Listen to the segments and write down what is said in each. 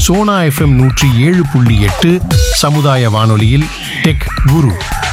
Sona FM நூற்றி ஏழு புள்ளி எட்டு சமுதாய வானொலியில் டெக் குரு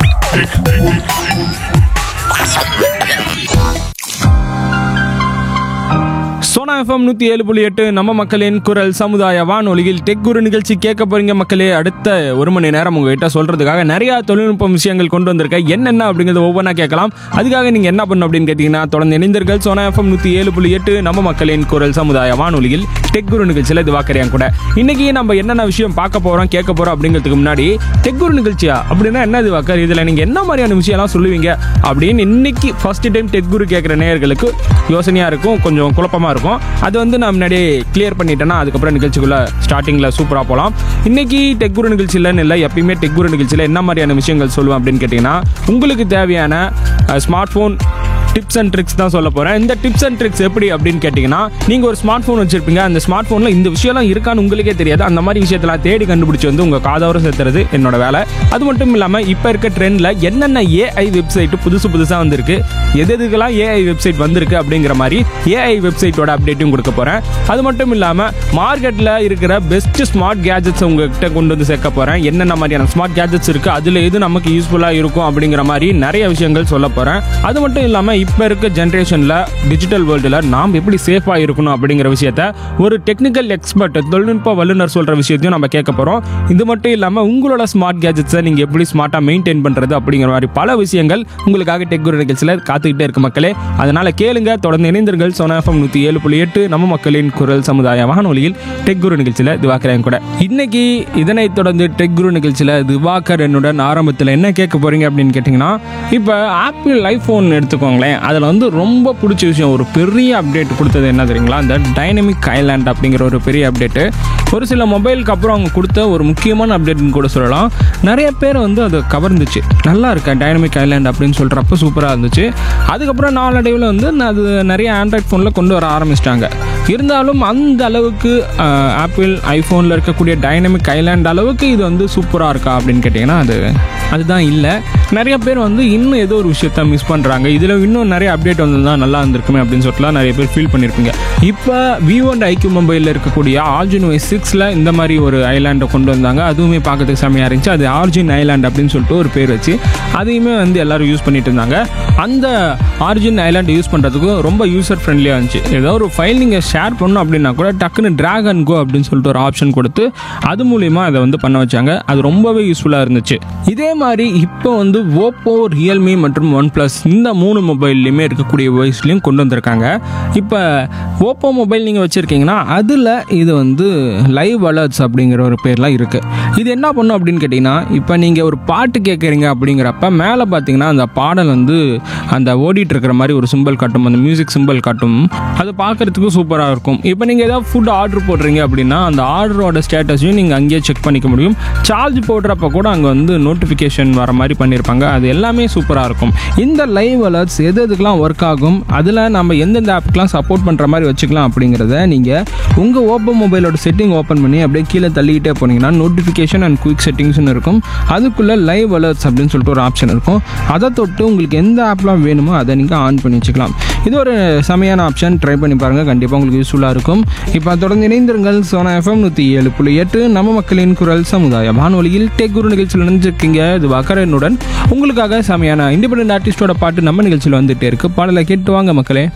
சோனா எஃப்எம் நூற்றி ஏழு புள்ளி எட்டு நம்ம மக்களின் குரல் சமுதாய வானொலியில் டெக் குரு நிகழ்ச்சி கேட்க போறீங்க மக்களே அடுத்த ஒரு மணி நேரம் உங்ககிட்ட சொல்றதுக்காக நிறைய தொழில்நுட்ப விஷயங்கள் கொண்டு வந்திருக்கேன் என்னென்ன அப்படிங்கிறத ஒவ்வொன்றா கேட்கலாம் அதுக்காக நீங்க என்ன பண்ணணும் அப்படின்னு கேட்டீங்கன்னா தொடர்ந்து இணைந்தீர்கள் சோனா எஃப்எம் நூற்றி ஏழு புள்ளி எட்டு நம்ம மக்களின் குரல் சமுதாய வானொலியில் டெக் குரு நிகழ்ச்சியில் இது வாக்கறியான் கூட இன்னைக்கு நம்ம என்னென்ன விஷயம் பார்க்க போறோம் கேட்க போறோம் அப்படிங்கிறதுக்கு முன்னாடி டெக் குரு நிகழ்ச்சியா அப்படின்னா என்ன இது வாக்கர் இதுல நீங்க என்ன மாதிரியான விஷயம்லாம் சொல்லுவீங்க அப்படின்னு இன்னைக்கு ஃபர்ஸ்ட் டைம் டெக் குரு கேட்குற நேயர்களுக்கு யோசனையா இருக்கும் கொஞ்சம் குழப்பமா இருக்கும் அது வந்து நான் முன்னாடியே கிளியர் பண்ணிட்டேன்னா அதுக்கப்புறம் நிகழ்ச்சிக்குள்ள ஸ்டார்டிங்ல சூப்பரா போகலாம் இன்னைக்கு டெக் குரு நிகழ்ச்சியிலன்னு இல்லை எப்பயுமே டெக் குரு நிகழ்ச்சியில் என்ன மாதிரியான விஷயங்கள் சொல்லுவேன் அப்படின்னு கேட்டிங்கன்னா உங்களுக்கு தேவையான smart phone tips and tricks தான் சொல்ல போகிறேன் இந்த டிப்ஸ் அண்ட் ட்ரிக்ஸ் எப்படி அப்படின்னு கேட்டிங்கன்னா நீங்கள் ஒரு ஸ்மார்ட் ஃபோன் வச்சிருப்பீங்க அந்த ஸ்மார்ட் ஃபோனில் இந்த விஷயம்லாம் இருக்கான்னு உங்களுக்கே தெரியாது அந்த மாதிரி விஷயத்தெல்லாம் தேடி கண்டுபிடிச்சி வந்து உங்கள் காதோர சேர்த்துறது என்னோட வேலை அது மட்டும் இல்லாமல் இப்போ இருக்க ட்ரெண்டில் என்னென்ன ஏஐ வெப்சைட் புதுசு புதுசாக வந்திருக்கு எது எதுக்கெல்லாம் ஏஐ வெப்சைட் வந்திருக்கு அப்படிங்கிற மாதிரி ஏஐ வெப்சைட்டோட அப்டேட்டும் கொடுக்க போகிறேன் அது மட்டும் இல்லாமல் மார்க்கெட்டில் இருக்கிற பெஸ்ட் ஸ்மார்ட் கேஜெட்ஸ் உங்ககிட்ட கொண்டு வந்து சேர்க்க போகிறேன் என்னென்ன மாதிரியான ஸ்மார்ட் கேஜெட்ஸ் இருக்குது அதில் எது நமக்கு யூஸ்ஃபுல்லாக இருக்கும் அப்படிங்கிற மாதிரி நிறைய விஷயங்கள் சொல்ல போகிறேன் அது மட்டும் இல்லாமல் இப்போ இருக்க ஜென்ரேஷனில் டிஜிட்டல் வேர்ல்டில் நாம் எப்படி சேஃபாக இருக்கணும் அப்படிங்கிற விஷயத்த ஒரு டெக்னிக்கல் எக்ஸ்பர்ட் தொழில்நுட்ப வல்லுநர் சொல்கிற விஷயத்தையும் நம்ம கேட்க போகிறோம் இது மட்டும் இல்லாமல் உங்களோட ஸ்மார்ட் கேஜெட்ஸை நீங்கள் எப்படி ஸ்மார்ட்டாக மெயின்டைன் பண்ணுறது அப்படிங்கிற மாதிரி பல விஷயங்கள் உங்களுக்காக டெக் குரு நிகழ்ச்சியில் காத்துக்கிட்டே இருக்கு மக்களே அதனால் கேளுங்க தொடர்ந்து இணைந்தீர்கள் சோனா எஃப்எம் நூற்றி ஏழு புள்ளி எட்டு நம்ம மக்களின் குரல் சமுதாய வானொலியில் டெக் குரு நிகழ்ச்சியில் திவாகரன் கூட இன்னைக்கு இதனைத் தொடர்ந்து டெக் குரு நிகழ்ச்சியில் திவாகர் என்னுடன் ஆரம்பத்தில் என்ன கேட்க போறீங்க அப்படின்னு கேட்டிங்கன்னா இப்போ ஆப்பிள் ஐஃபோன் எடுத்துக்கோங்களேன் அதில் வந்து ரொம்ப பிடிச்ச விஷயம் ஒரு பெரிய அப்டேட் கொடுத்தது என்ன தெரியுங்களா இந்த டைனமிக் ஐலாண்ட் அப்படிங்கிற ஒரு பெரிய அப்டேட்டு ஒரு சில மொபைலுக்கு அப்புறம் அவங்க கொடுத்த ஒரு முக்கியமான அப்டேட்னு கூட சொல்லலாம் நிறைய பேர் வந்து அது கவர்ந்துச்சு நல்லா இருக்கு டைனமிக் ஐலாண்ட் அப்படின்னு சொல்கிறப்ப சூப்பராக இருந்துச்சு அதுக்கப்புறம் நாளடைவில் வந்து நான் அது நிறைய ஆண்ட்ராய்ட் ஃபோனில் கொண்டு வர ஆரம்பிச்சிட்டாங்க இருந்தாலும் அந்த அளவுக்கு ஆப்பிள் ஐஃபோனில் இருக்கக்கூடிய டைனமிக் ஐலாண்ட் அளவுக்கு இது வந்து சூப்பராக இருக்கா அப்படின்னு கேட்டிங்கன்னா அது அதுதான் இல்லை நிறைய பேர் வந்து இன்னும் ஏதோ ஒரு விஷயத்த மிஸ் பண்ணுறாங்க இதில் இன்னும் நிறைய அப்டேட் வந்திருந்தா நல்லா இருந்திருக்குமே அப்படின்னு சொல்லிட்டுலாம் நிறைய பேர் ஃபீல் பண்ணியிருப்பீங்க இப்போ விவோ அண்ட் ஐக்யூ மொபைலில் இருக்கக்கூடிய ஆர்ஜின் ஒய் சிக்ஸில் இந்த மாதிரி ஒரு ஐலாண்டை கொண்டு வந்தாங்க அதுவுமே பார்க்கறதுக்கு செம்மையாக இருந்துச்சு அது ஆர்ஜின் ஐலாண்ட் அப்படின்னு சொல்லிட்டு ஒரு பேர் வச்சு அதையுமே வந்து எல்லாரும் யூஸ் பண்ணிட்டு இருந்தாங்க அந்த ஆர்ஜின் ஐலாண்ட் யூஸ் பண்ணுறதுக்கும் ரொம்ப யூசர் ஃப்ரெண்ட்லியாக இருந்துச்சு ஏதோ ஒரு ஃபைல் நீங்கள் ஷேர் பண்ணணும் அப்படின்னா கூட டக்குன்னு ட்ராக் அண்ட் கோ அப்படின்னு சொல்லிட்டு ஒரு ஆப்ஷன் கொடுத்து அது மூலிமா அதை வந்து பண்ண வச்சாங்க அது ரொம்பவே யூஸ்ஃபுல்லாக இருந்துச்சு இதே மாதிரி இப்போ வந்து ஓப்போ ரியல்மி மற்றும் ஒன் ப்ளஸ் இந்த மூணு மொபைல்லையுமே இருக்கக்கூடிய வாய்ஸ்லையும் கொண்டு வந்திருக்காங்க இப்போ ஓப்போ மொபைல் நீங்கள் வச்சுருக்கீங்கன்னா அதில் இது வந்து லைவ் அலர்ட்ஸ் அப்படிங்கிற ஒரு பேர்லாம் இருக்குது இது என்ன பண்ணும் அப்படின்னு கேட்டிங்கன்னா இப்போ நீங்கள் ஒரு பாட்டு கேட்குறீங்க அப்படிங்கிறப்ப மேலே பார்த்தீங்கன்னா அந்த பாடல் வந்து அந்த ஓடிட்டு இருக்கிற மாதிரி ஒரு சிம்பிள் காட்டும் அந்த மியூசிக் சிம்பிள் காட்டும் அது பார்க்குறதுக்கு சூப்பராக இருக்கும் இப்போ நீங்கள் ஏதாவது ஃபுட் ஆர்டர் போடுறீங்க அப்படின்னா அந்த ஆர்டரோட ஸ்டேட்டஸையும் நீங்கள் அங்கேயே செக் பண்ணிக்க முடியும் சார்ஜ் போடுறப்ப கூட அங்கே வந்து நோட்டிஃபிகேஷன் வர மாதிரி பண்ணியிருப்பாங்க அது எல்லாமே சூப்பராக இருக்கும் இந்த லைவ் அலர்ட்ஸ் எது எதுக்கெலாம் ஒர்க் ஆகும் அதில் நம்ம எந்தெந்த ஆப்புக்கெலாம் சப்போர்ட் பண்ணுற மாதிரி வச்சுக்கலாம் அப்படிங்கிறத நீங்கள் உங்கள் ஓப்போ மொபைலோட செட்டிங் ஓப்பன் பண்ணி அப்படியே கீழே தள்ளிக்கிட்டே போனீங்கன்னா நோட்டிஃபிகேஷன் அண்ட் குயிக் செட்டிங்ஸ்னு இருக்கும் அதுக்குள்ளே லைவ் அலர்ட்ஸ் அப்படின்னு சொல்லிட்டு ஒரு ஆப்ஷன் இருக்கும் அதை தொட்டு உங்களுக்கு எந்த ஆப்லாம் வேணுமோ அதை நீங்கள் ஆன் பண்ணி வச்சுக்கலாம் இது ஒரு செமையான ஆப்ஷன் ட்ரை பண்ணி பாருங்கள் கண்டிப்பாக உங்களுக்கு யூஸ்ஃபுல்லாக இருக்கும் இப்போ தொடர்ந்து இணைந்திருங்கள் சோனா எஃப்எம் நூற்றி ஏழு புள்ளி எட்டு நம்ம மக்களின் குரல் சமுதாய வானொலியில் டெக் குரு நிகழ்ச்சியில் நினைஞ்சிருக்கீங்க இது வக்கரனுடன் உங்களுக்காக செமையான இண்டிபெண்டன்ட் ஆர்டிஸ்டோட பாட்டு நம்ம நிகழ்ச்சியில் வந்துட்டே இருக்கு பாடலை கேட்டு வாங்க மக்களே